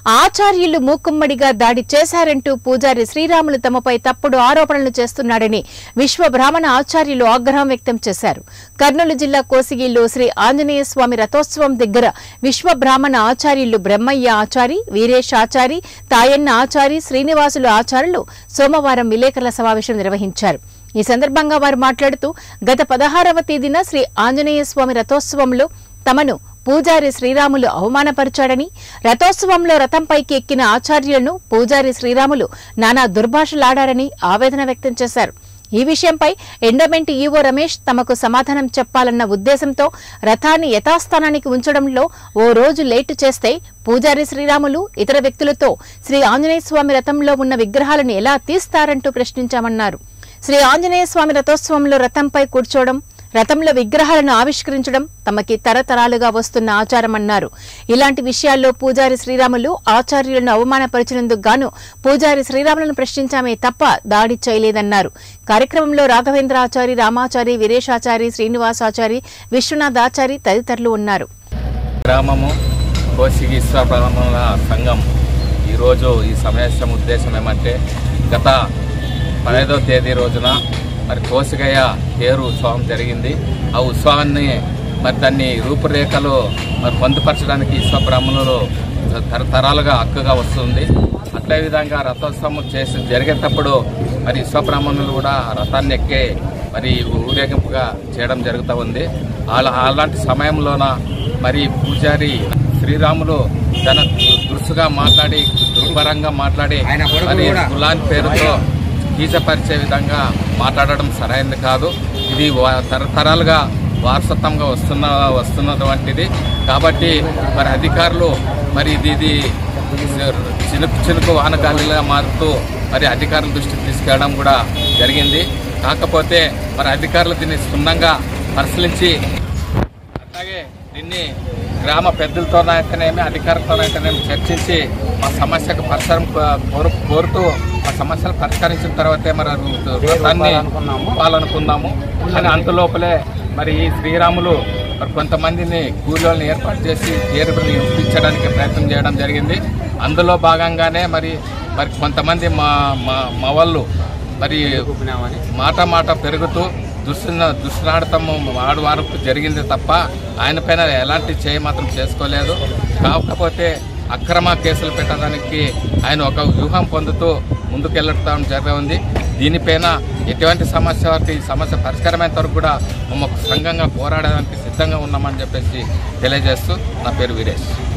ఆచార్యులు మూకుమ్మడిగా దాడి చేశారంటూ పూజారి శ్రీరాములు తమపై తప్పుడు ఆరోపణలు చేస్తున్నాడని విశ్వ బ్రాహ్మణ ఆచార్యులు ఆగ్రహం వ్యక్తం చేశారు కర్నూలు జిల్లా కోసిగిలో శ్రీ ఆంజనేయ స్వామి రథోత్సవం దగ్గర విశ్వ బ్రాహ్మణ ఆచార్యులు బ్రహ్మయ్య ఆచారి వీరేష్ ఆచారి తాయన్న ఆచారి శ్రీనివాసులు ఆచార్యులు సోమవారం విలేకరుల సమావేశం నిర్వహించారు ఈ సందర్భంగా వారు మాట్లాడుతూ గత పదహారవ తేదీన శ్రీ ఆంజనేయ స్వామి రథోత్సవంలో తమను పూజారి శ్రీరాములు అవమానపరిచాడని రథోత్సవంలో రథంపైకి ఎక్కిన ఆచార్యులను పూజారి శ్రీరాములు నానా దుర్భాషలాడారని ఆవేదన వ్యక్తం చేశారు ఈ విషయంపై ఎండమెంట్ ఈవో రమేష్ తమకు సమాధానం చెప్పాలన్న ఉద్దేశంతో రథాన్ని యథాస్థానానికి ఉంచడంలో ఓ రోజు లేటు చేస్తే పూజారి శ్రీరాములు ఇతర వ్యక్తులతో శ్రీ ఆంజనేయ స్వామి రథంలో ఉన్న విగ్రహాలను ఎలా తీస్తారంటూ ప్రశ్నించామన్నారు శ్రీ ఆంజనేయ స్వామి రథోత్సవంలో రథంపై కూర్చోవడం రథంలో విగ్రహాలను ఆవిష్కరించడం తమకి తరతరాలుగా వస్తున్న ఆచారమన్నారు ఇలాంటి విషయాల్లో పూజారి శ్రీరాములు ఆచార్యులను అవమానపరిచినందుకు గాను పూజారి శ్రీరాములను ప్రశ్నించామే తప్ప దాడి చేయలేదన్నారు కార్యక్రమంలో రాఘవేంద్ర ఆచారి రామాచారి వీరేశాచారి శ్రీనివాసాచారి విశ్వనాథాచారి తదితరులు ఉన్నారు గ్రామము కోసిగీశ్వర బ్రాహ్మణుల సంఘం ఈరోజు ఈ సమావేశం ఉద్దేశం ఏమంటే గత పదహైదవ తేదీ రోజున మరి కోసిగయ్య తేరు ఉత్సవం జరిగింది ఆ ఉత్సవాన్ని మరి దాన్ని రూపురేఖలు మరి పొందుపరచడానికి ఈశ్వర బ్రాహ్మణులు తరతరాలుగా హక్కుగా వస్తుంది అట్లే విధంగా రథోత్సవం చేసి జరిగేటప్పుడు మరి ఈశ్వర బ్రాహ్మణులు కూడా ఆ రథాన్ని ఎక్కే మరి ఊరేగింపుగా చేయడం జరుగుతూ ఉంది అలా అలాంటి సమయంలోన మరి పూజారి శ్రీరాములు తన దురుసుగా మాట్లాడి దుర్భరంగా మాట్లాడి మరి కులాన్ పేరుతో కీచపరిచే విధంగా మాట్లాడడం సరైనది కాదు ఇది వా- తరతరాలుగా వారసత్వంగా వస్తున్న వస్తున్నటువంటిది కాబట్టి మరి అధికారులు మరి ఇది ఇది చినుకు చినుకు వానగాలిగా మారుతూ మరి అధికారుల దృష్టికి తీసుకెళ్ళడం కూడా జరిగింది కాకపోతే మరి అధికారులు దీన్ని క్షుణ్ణంగా పరిశీలించి అట్లాగే దీన్ని గ్రామ పెద్దలతోనైతేనేమి అధికారులతోనైతేనేమి చర్చించి మా సమస్యకు పరిసరం కోరు కోరుతూ మా సమస్యలు పరిష్కరించిన తర్వాతే మరి రథాన్ని ఇవ్వాలనుకున్నాము కానీ అంతలోపలే మరి ఈ శ్రీరాములు మరి కొంతమందిని కూలీలను ఏర్పాటు చేసి తీరుని ఇప్పించడానికి ప్రయత్నం చేయడం జరిగింది అందులో భాగంగానే మరి మరి కొంతమంది మా మా మా వాళ్ళు మరి మాట మాట పెరుగుతూ దుస్తున్న దుస్తునాడటము వాడు వరకు జరిగింది తప్ప ఆయన పైన ఎలాంటి చేయి మాత్రం చేసుకోలేదు కాకపోతే అక్రమ కేసులు పెట్టడానికి ఆయన ఒక వ్యూహం పొందుతూ ముందుకెళ్ళడం జరిగింది దీనిపైన ఎటువంటి సమస్య వరకు ఈ సమస్య పరిష్కారమైనంత వరకు కూడా మేము ఒక సంఘంగా పోరాడడానికి సిద్ధంగా ఉన్నామని చెప్పేసి తెలియజేస్తూ నా పేరు వీరేష్